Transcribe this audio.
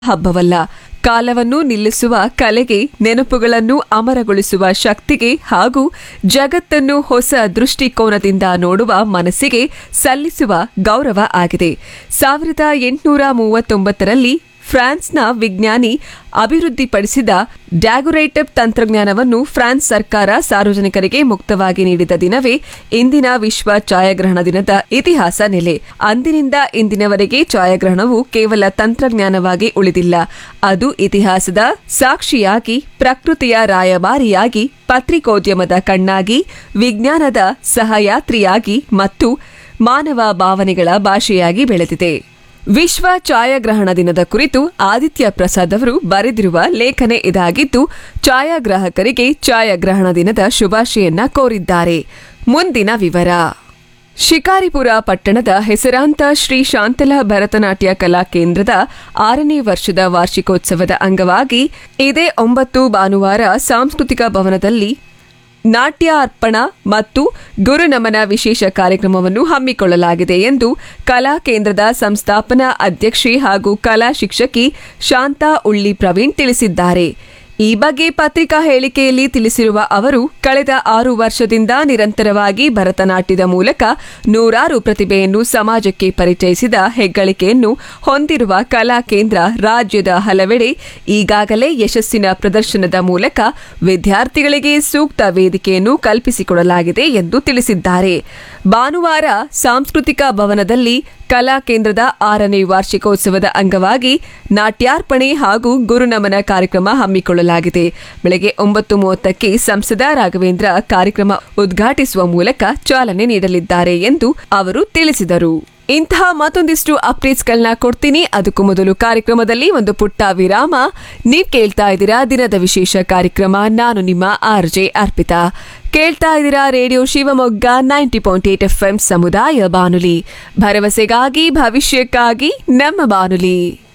ಹಬ್ಬವಲ್ಲ ಕಾಲವನ್ನು ನಿಲ್ಲಿಸುವ ಕಲೆಗೆ ನೆನಪುಗಳನ್ನು ಅಮರಗೊಳಿಸುವ ಶಕ್ತಿಗೆ ಹಾಗೂ ಜಗತ್ತನ್ನು ಹೊಸ ದೃಷ್ಟಿಕೋನದಿಂದ ನೋಡುವ ಮನಸ್ಸಿಗೆ ಸಲ್ಲಿಸುವ ಗೌರವ ಆಗಿದೆ ಸಾವಿರದ ಎಂಟುನೂರ ಮೂವತ್ತೊಂಬತ್ತರಲ್ಲಿ ಫ್ರಾನ್ಸ್ನ ವಿಜ್ಞಾನಿ ಅಭಿವೃದ್ಧಿಪಡಿಸಿದ ಡ್ಯಾಗುರೈಟಪ್ ತಂತ್ರಜ್ಞಾನವನ್ನು ಫ್ರಾನ್ಸ್ ಸರ್ಕಾರ ಸಾರ್ವಜನಿಕರಿಗೆ ಮುಕ್ತವಾಗಿ ನೀಡಿದ ದಿನವೇ ಇಂದಿನ ವಿಶ್ವ ಛಾಯಾಗ್ರಹಣ ದಿನದ ಇತಿಹಾಸ ನೆಲೆ ಅಂದಿನಿಂದ ಇಂದಿನವರೆಗೆ ಛಾಯಾಗ್ರಹಣವು ಕೇವಲ ತಂತ್ರಜ್ಞಾನವಾಗಿ ಉಳಿದಿಲ್ಲ ಅದು ಇತಿಹಾಸದ ಸಾಕ್ಷಿಯಾಗಿ ಪ್ರಕೃತಿಯ ರಾಯಭಾರಿಯಾಗಿ ಪತ್ರಿಕೋದ್ಯಮದ ಕಣ್ಣಾಗಿ ವಿಜ್ಞಾನದ ಸಹಯಾತ್ರಿಯಾಗಿ ಮತ್ತು ಮಾನವ ಭಾವನೆಗಳ ಭಾಷೆಯಾಗಿ ಬೆಳೆದಿದೆ ವಿಶ್ವ ಛಾಯಾಗ್ರಹಣ ದಿನದ ಕುರಿತು ಆದಿತ್ಯ ಪ್ರಸಾದ್ ಅವರು ಬರೆದಿರುವ ಲೇಖನೆ ಇದಾಗಿದ್ದು ಛಾಯಾಗ್ರಾಹಕರಿಗೆ ಛಾಯಾಗ್ರಹಣ ದಿನದ ಶುಭಾಶಯನ್ನ ಕೋರಿದ್ದಾರೆ ಮುಂದಿನ ವಿವರ ಶಿಕಾರಿಪುರ ಪಟ್ಟಣದ ಹೆಸರಾಂತ ಶ್ರೀ ಶಾಂತಲಾ ಭರತನಾಟ್ಯ ಕಲಾ ಕೇಂದ್ರದ ಆರನೇ ವರ್ಷದ ವಾರ್ಷಿಕೋತ್ಸವದ ಅಂಗವಾಗಿ ಇದೇ ಒಂಬತ್ತು ಭಾನುವಾರ ಸಾಂಸ್ಕೃತಿಕ ಭವನದಲ್ಲಿ ನಾಟ್ಯ ಅರ್ಪಣ ಮತ್ತು ಗುರುನಮನ ವಿಶೇಷ ಕಾರ್ಯಕ್ರಮವನ್ನು ಹಮ್ಮಿಕೊಳ್ಳಲಾಗಿದೆ ಎಂದು ಕಲಾ ಕೇಂದ್ರದ ಸಂಸ್ಥಾಪನಾ ಅಧ್ಯಕ್ಷೆ ಹಾಗೂ ಕಲಾ ಶಿಕ್ಷಕಿ ಶಾಂತಾ ಉಳ್ಳಿ ಪ್ರವೀಣ್ ತಿಳಿಸಿದ್ದಾರೆ ಈ ಬಗ್ಗೆ ಪತ್ರಿಕಾ ಹೇಳಿಕೆಯಲ್ಲಿ ತಿಳಿಸಿರುವ ಅವರು ಕಳೆದ ಆರು ವರ್ಷದಿಂದ ನಿರಂತರವಾಗಿ ಭರತನಾಟ್ಯದ ಮೂಲಕ ನೂರಾರು ಪ್ರತಿಭೆಯನ್ನು ಸಮಾಜಕ್ಕೆ ಪರಿಚಯಿಸಿದ ಹೆಗ್ಗಳಿಕೆಯನ್ನು ಹೊಂದಿರುವ ಕಲಾ ಕೇಂದ್ರ ರಾಜ್ಯದ ಹಲವೆಡೆ ಈಗಾಗಲೇ ಯಶಸ್ಸಿನ ಪ್ರದರ್ಶನದ ಮೂಲಕ ವಿದ್ಯಾರ್ಥಿಗಳಿಗೆ ಸೂಕ್ತ ವೇದಿಕೆಯನ್ನು ಕಲ್ಪಿಸಿಕೊಡಲಾಗಿದೆ ಎಂದು ತಿಳಿಸಿದ್ದಾರೆ ಭಾನುವಾರ ಸಾಂಸ್ಕೃತಿಕ ಭವನದಲ್ಲಿ ಕಲಾ ಕೇಂದ್ರದ ಆರನೇ ವಾರ್ಷಿಕೋತ್ಸವದ ಅಂಗವಾಗಿ ನಾಟ್ಯಾರ್ಪಣೆ ಹಾಗೂ ಗುರುನಮನ ಕಾರ್ಯಕ್ರಮ ಹಮ್ಮಿಕೊಳ್ಳಲಾಗಿದೆ ಬೆಳಗ್ಗೆ ಒಂಬತ್ತು ಮೂವತ್ತಕ್ಕೆ ಸಂಸದ ರಾಘವೇಂದ್ರ ಕಾರ್ಯಕ್ರಮ ಉದ್ಘಾಟಿಸುವ ಮೂಲಕ ಚಾಲನೆ ನೀಡಲಿದ್ದಾರೆ ಎಂದು ಅವರು ತಿಳಿಸಿದರು ಇಂತಹ ಮತ್ತೊಂದಿಷ್ಟು ಅಪ್ಡೇಟ್ಸ್ಗಳನ್ನ ಕೊಡ್ತೀನಿ ಅದಕ್ಕೂ ಮೊದಲು ಕಾರ್ಯಕ್ರಮದಲ್ಲಿ ಒಂದು ಪುಟ್ಟ ವಿರಾಮ ನೀವ್ ಕೇಳ್ತಾ ಇದ್ದೀರಾ ದಿನದ ವಿಶೇಷ ಕಾರ್ಯಕ್ರಮ ನಾನು ನಿಮ್ಮ ಆರ್ ಜೆ ಅರ್ಪಿತಾ ಕೇಳ್ತಾ ಇದ್ದೀರಾ radio Shivamogga ninety point eight F M ಸಮುದಾಯ ಬಾನುಲಿ ಭರವಸೆಗಾಗಿ ಭವಿಷ್ಯಕ್ಕಾಗಿ ನಮ್ಮ ಬಾನುಲಿ